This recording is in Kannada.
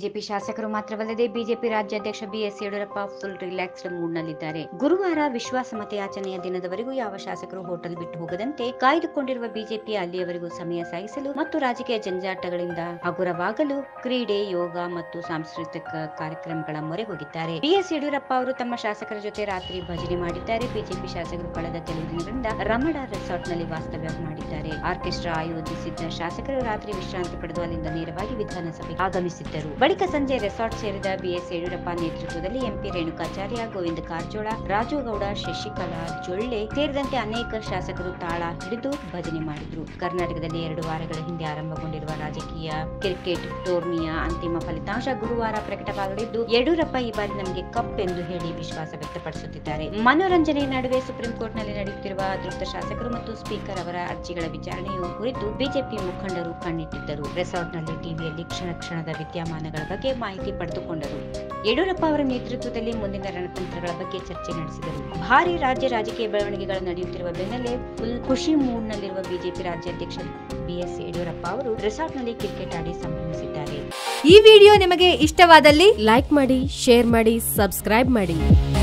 ಬಿಜೆಪಿ ಶಾಸಕರು ಮಾತ್ರವಲ್ಲದೆ ಬಿಜೆಪಿ ರಾಜ್ಯಾಧ್ಯಕ್ಷ ಬಿಎಸ್ ಯಡಿಯೂರಪ್ಪ ಫುಲ್ ರಿಲ್ಯಾಕ್ಸ್ಡ್ ಮೂಡ್ನಲ್ಲಿದ್ದಾರೆ ಗುರುವಾರ ವಿಶ್ವಾಸಮತಯಾಚನೆಯ ದಿನದವರೆಗೂ ಯಾವ ಶಾಸಕರು ಹೋಟೆಲ್ ಬಿಟ್ಟು ಹೋಗದಂತೆ ಕಾಯ್ದುಕೊಂಡಿರುವ ಬಿಜೆಪಿ ಅಲ್ಲಿಯವರೆಗೂ ಸಮಯ ಸಾಗಿಸಲು ಮತ್ತು ರಾಜಕೀಯ ಜಂಜಾಟಗಳಿಂದ ಹಗುರವಾಗಲು ಕ್ರೀಡೆ ಯೋಗ ಮತ್ತು ಸಾಂಸ್ಕೃತಿಕ ಕಾರ್ಯಕ್ರಮಗಳ ಮೊರೆ ಹೋಗಿದ್ದಾರೆ ಬಿಎಸ್ ಯಡಿಯೂರಪ್ಪ ಅವರು ತಮ್ಮ ಶಾಸಕರ ಜೊತೆ ರಾತ್ರಿ ಭಜನೆ ಮಾಡಿದ್ದಾರೆ ಬಿಜೆಪಿ ಶಾಸಕರು ಕಳೆದ ಕೆಲವು ದಿನಗಳಿಂದ ರಮಣ ರೆಸಾರ್ಟ್ನಲ್ಲಿ ವಾಸ್ತವ್ಯ ಮಾಡಿದ್ದಾರೆ ಆರ್ಕೆಸ್ಟ್ರಾ ಆಯೋಜಿಸಿದ್ದ ಶಾಸಕರು ರಾತ್ರಿ ವಿಶ್ರಾಂತಿ ಪಡೆದು ಅಲ್ಲಿಂದ ನೇರವಾಗಿ ವಿಧಾನಸಭೆಗೆ ಆಗಮಿಸಿದ್ದರು ಬಳಿಕ ಸಂಜೆ ರೆಸಾರ್ಟ್ ಸೇರಿದ ಬಿಎಸ್ ಯಡಿಯೂರಪ್ಪ ನೇತೃತ್ವದಲ್ಲಿ ಎಂಪಿ ರೇಣುಕಾಚಾರ್ಯ ಗೋವಿಂದ ಕಾರಜೋಳ ರಾಜುಗೌಡ ಶಶಿಕಲಾ ಜೊಳ್ಳೆ ಸೇರಿದಂತೆ ಅನೇಕ ಶಾಸಕರು ತಾಳ ಹಿಡಿದು ಭಜನೆ ಮಾಡಿದ್ರು ಕರ್ನಾಟಕದಲ್ಲಿ ಎರಡು ವಾರಗಳ ಹಿಂದೆ ಆರಂಭಗೊಂಡಿರುವ ರಾಜಕೀಯ ಕ್ರಿಕೆಟ್ ಟೂರ್ನಿಯ ಅಂತಿಮ ಫಲಿತಾಂಶ ಗುರುವಾರ ಪ್ರಕಟವಾಗಲಿದ್ದು ಯಡಿಯೂರಪ್ಪ ಈ ಬಾರಿ ನಮಗೆ ಕಪ್ ಎಂದು ಹೇಳಿ ವಿಶ್ವಾಸ ವ್ಯಕ್ತಪಡಿಸುತ್ತಿದ್ದಾರೆ ಮನೋರಂಜನೆ ನಡುವೆ ಸುಪ್ರೀಂ ಕೋರ್ಟ್ನಲ್ಲಿ ನಡೆಯುತ್ತಿರುವ ಅತೃಪ್ತ ಶಾಸಕರು ಮತ್ತು ಸ್ಪೀಕರ್ ಅವರ ಅರ್ಜಿಗಳ ವಿಚಾರಣೆಯು ಕುರಿತು ಬಿಜೆಪಿ ಮುಖಂಡರು ಕಣ್ಣಿಟ್ಟಿದ್ದರು ರೆಸಾರ್ಟ್ನಲ್ಲಿ ಟಿವಿಯಲ್ಲಿ ಕ್ಷಣ ಕ್ಷಣದ ವಿದ್ಯಮಾನಗಳ ಬಗ್ಗೆ ಮಾಹಿತಿ ಪಡೆದುಕೊಂಡರು ಯಡಿಯೂರಪ್ಪ ಅವರ ನೇತೃತ್ವದಲ್ಲಿ ಮುಂದಿನ ರಣತಂತ್ರಗಳ ಬಗ್ಗೆ ಚರ್ಚೆ ನಡೆಸಿದರು ಭಾರಿ ರಾಜ್ಯ ರಾಜಕೀಯ ಬೆಳವಣಿಗೆಗಳು ನಡೆಯುತ್ತಿರುವ ಬೆನ್ನಲ್ಲೇ ಫುಲ್ ಖುಷಿ ಮೂಡ್ನಲ್ಲಿರುವ ಬಿಜೆಪಿ ರಾಜ್ಯಾಧ್ಯಕ್ಷ ಬಿಎಸ್ ಯಡಿಯೂರಪ್ಪ ಅವರು ರೆಸಾರ್ಟ್ನಲ್ಲಿ ಕ್ರಿಕೆಟ್ ಆಡಿ ಸಂಭ್ರಮಿಸಿದ್ದಾರೆ ಈ ವಿಡಿಯೋ ನಿಮಗೆ ಇಷ್ಟವಾದಲ್ಲಿ ಲೈಕ್ ಮಾಡಿ ಶೇರ್ ಮಾಡಿ ಸಬ್ಸ್ಕ್ರೈಬ್ ಮಾಡಿ